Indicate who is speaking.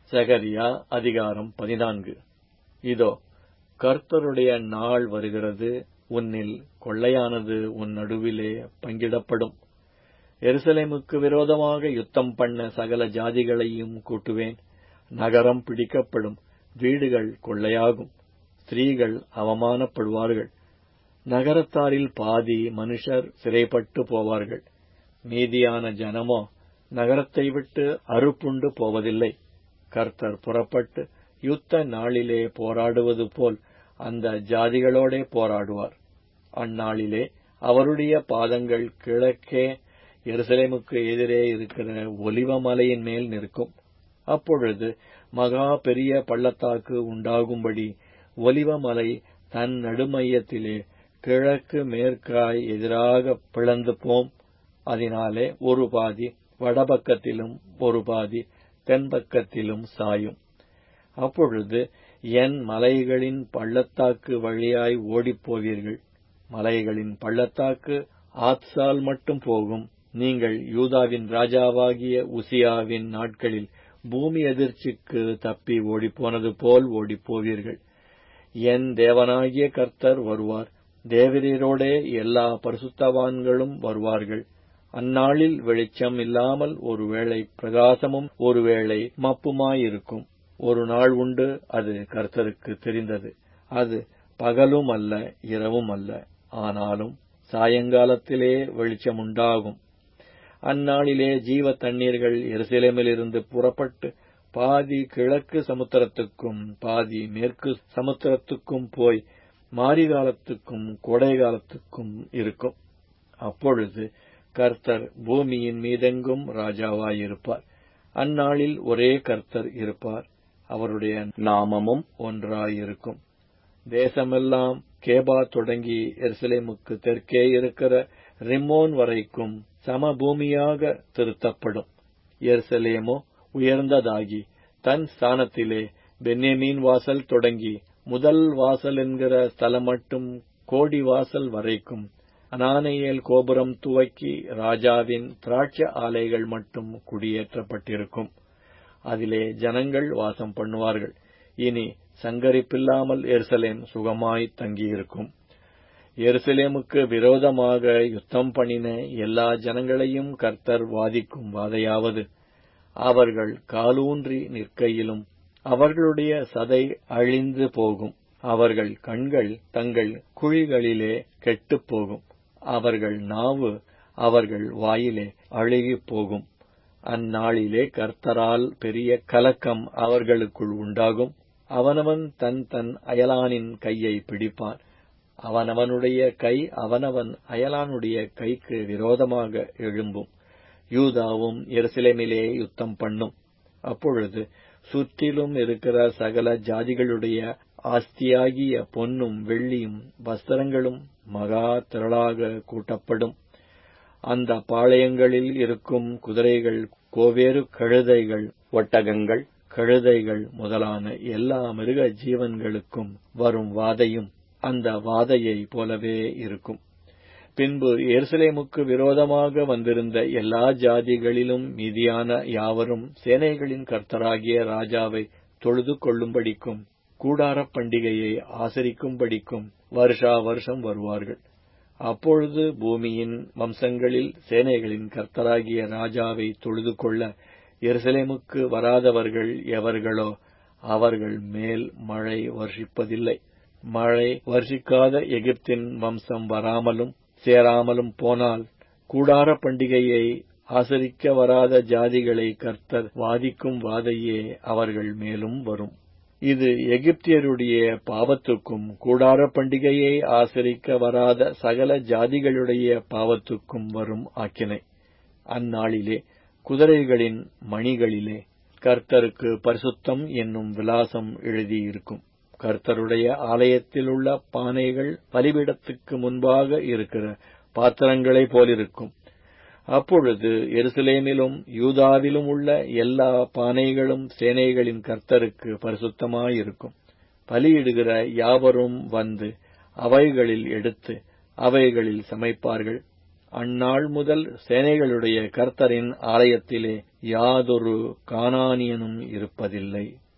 Speaker 1: சகரியா அதிகாரம் பதினான்கு இதோ கர்த்தருடைய நாள் வருகிறது உன்னில் கொள்ளையானது உன் நடுவிலே பங்கிடப்படும் எருசலேமுக்கு விரோதமாக யுத்தம் பண்ண சகல ஜாதிகளையும் கூட்டுவேன் நகரம் பிடிக்கப்படும் வீடுகள் கொள்ளையாகும் ஸ்திரீகள் அவமானப்படுவார்கள் நகரத்தாரில் பாதி மனுஷர் சிறைப்பட்டு போவார்கள் மீதியான ஜனமோ நகரத்தை விட்டு அறுப்புண்டு போவதில்லை கர்த்தர் புறப்பட்டு யுத்த நாளிலே போராடுவது போல் அந்த ஜாதிகளோடே போராடுவார் அந்நாளிலே அவருடைய பாதங்கள் கிழக்கே எருசலேமுக்கு எதிரே இருக்கிற ஒலிவ மலையின் மேல் நிற்கும் அப்பொழுது மகா பெரிய பள்ளத்தாக்கு உண்டாகும்படி ஒலிவ மலை தன் நடுமையத்திலே கிழக்கு மேற்காய் எதிராக பிளந்து போம் அதனாலே ஒரு பாதி வடபக்கத்திலும் ஒரு பாதி தென்பக்கத்திலும் சாயும் அப்பொழுது என் மலைகளின் பள்ளத்தாக்கு வழியாய் ஓடிப்போவீர்கள் மலைகளின் பள்ளத்தாக்கு ஆத்சால் மட்டும் போகும் நீங்கள் யூதாவின் ராஜாவாகிய உசியாவின் நாட்களில் பூமி எதிர்ச்சிக்கு தப்பி ஓடிப்போனது போல் ஓடிப்போவீர்கள் என் தேவனாகிய கர்த்தர் வருவார் தேவரீரோடே எல்லா பரிசுத்தவான்களும் வருவார்கள் அந்நாளில் வெளிச்சம் இல்லாமல் ஒருவேளை பிரகாசமும் ஒருவேளை மப்புமாயிருக்கும் ஒரு நாள் உண்டு அது கர்த்தருக்கு தெரிந்தது அது பகலும் அல்ல இரவும் அல்ல ஆனாலும் சாயங்காலத்திலே வெளிச்சமுண்டாகும் அந்நாளிலே ஜீவ தண்ணீர்கள் எருசலேமிலிருந்து புறப்பட்டு பாதி கிழக்கு சமுத்திரத்துக்கும் பாதி மேற்கு சமுத்திரத்துக்கும் போய் மாரிகாலத்துக்கும் கோடை காலத்துக்கும் இருக்கும் அப்பொழுது கர்த்தர் பூமியின் மீதெங்கும் ராஜாவாயிருப்பார் அந்நாளில் ஒரே கர்த்தர் இருப்பார் அவருடைய நாமமும் ஒன்றாயிருக்கும் தேசமெல்லாம் கேபா தொடங்கி எருசலேமுக்கு தெற்கே இருக்கிற ரிம்மோன் வரைக்கும் சமபூமியாக திருத்தப்படும் எருசலேமோ உயர்ந்ததாகி தன் ஸ்தானத்திலே பென்னேமீன் வாசல் தொடங்கி முதல் வாசல் என்கிற ஸ்தலம் மட்டும் கோடி வாசல் வரைக்கும் அனானையேல் கோபுரம் துவக்கி ராஜாவின் திராட்ச ஆலைகள் மட்டும் குடியேற்றப்பட்டிருக்கும் அதிலே ஜனங்கள் வாசம் பண்ணுவார்கள் இனி சங்கரிப்பில்லாமல் எருசலேம் சுகமாய் தங்கியிருக்கும் எருசலேமுக்கு விரோதமாக யுத்தம் பண்ணின எல்லா ஜனங்களையும் கர்த்தர் வாதிக்கும் வாதையாவது அவர்கள் காலூன்றி நிற்கையிலும் அவர்களுடைய சதை அழிந்து போகும் அவர்கள் கண்கள் தங்கள் குழிகளிலே கெட்டுப் போகும் அவர்கள் நாவு அவர்கள் வாயிலே அழுகிப் போகும் அந்நாளிலே கர்த்தரால் பெரிய கலக்கம் அவர்களுக்குள் உண்டாகும் அவனவன் தன் தன் அயலானின் கையை பிடிப்பான் அவனவனுடைய கை அவனவன் அயலானுடைய கைக்கு விரோதமாக எழும்பும் யூதாவும் எருசலேமிலே யுத்தம் பண்ணும் அப்பொழுது சுற்றிலும் இருக்கிற சகல ஜாதிகளுடைய ஆஸ்தியாகிய பொன்னும் வெள்ளியும் வஸ்திரங்களும் மகா திரளாக கூட்டப்படும் அந்த பாளையங்களில் இருக்கும் குதிரைகள் கோவேறு கழுதைகள் ஒட்டகங்கள் கழுதைகள் முதலான எல்லா மிருக ஜீவன்களுக்கும் வரும் வாதையும் அந்த வாதையை போலவே இருக்கும் பின்பு எருசலேமுக்கு விரோதமாக வந்திருந்த எல்லா ஜாதிகளிலும் மீதியான யாவரும் சேனைகளின் கர்த்தராகிய ராஜாவை தொழுது கொள்ளும்படிக்கும் கூடாரப் பண்டிகையை ஆசரிக்கும்படிக்கும் வருஷா வருஷம் வருவார்கள் அப்பொழுது பூமியின் வம்சங்களில் சேனைகளின் கர்த்தராகிய ராஜாவை தொழுது கொள்ள எருசலேமுக்கு வராதவர்கள் எவர்களோ அவர்கள் மேல் மழை வர்ஷிப்பதில்லை மழை வர்ஷிக்காத எகிப்தின் வம்சம் வராமலும் சேராமலும் போனால் கூடார பண்டிகையை ஆசரிக்க வராத ஜாதிகளை கர்த்தர் வாதிக்கும் வாதையே அவர்கள் மேலும் வரும் இது எகிப்தியருடைய பாவத்துக்கும் கூடார பண்டிகையை ஆசரிக்க வராத சகல ஜாதிகளுடைய பாவத்துக்கும் வரும் ஆக்கினை அந்நாளிலே குதிரைகளின் மணிகளிலே கர்த்தருக்கு பரிசுத்தம் என்னும் விலாசம் எழுதியிருக்கும் கர்த்தருடைய ஆலயத்தில் உள்ள பானைகள் பலிபீடத்துக்கு முன்பாக இருக்கிற பாத்திரங்களைப் போலிருக்கும் அப்பொழுது எருசலேமிலும் யூதாவிலும் உள்ள எல்லா பானைகளும் சேனைகளின் கர்த்தருக்கு பரிசுத்தமாயிருக்கும் பலியிடுகிற யாவரும் வந்து அவைகளில் எடுத்து அவைகளில் சமைப்பார்கள் அந்நாள் முதல் சேனைகளுடைய கர்த்தரின் ஆலயத்திலே யாதொரு கானானியனும் இருப்பதில்லை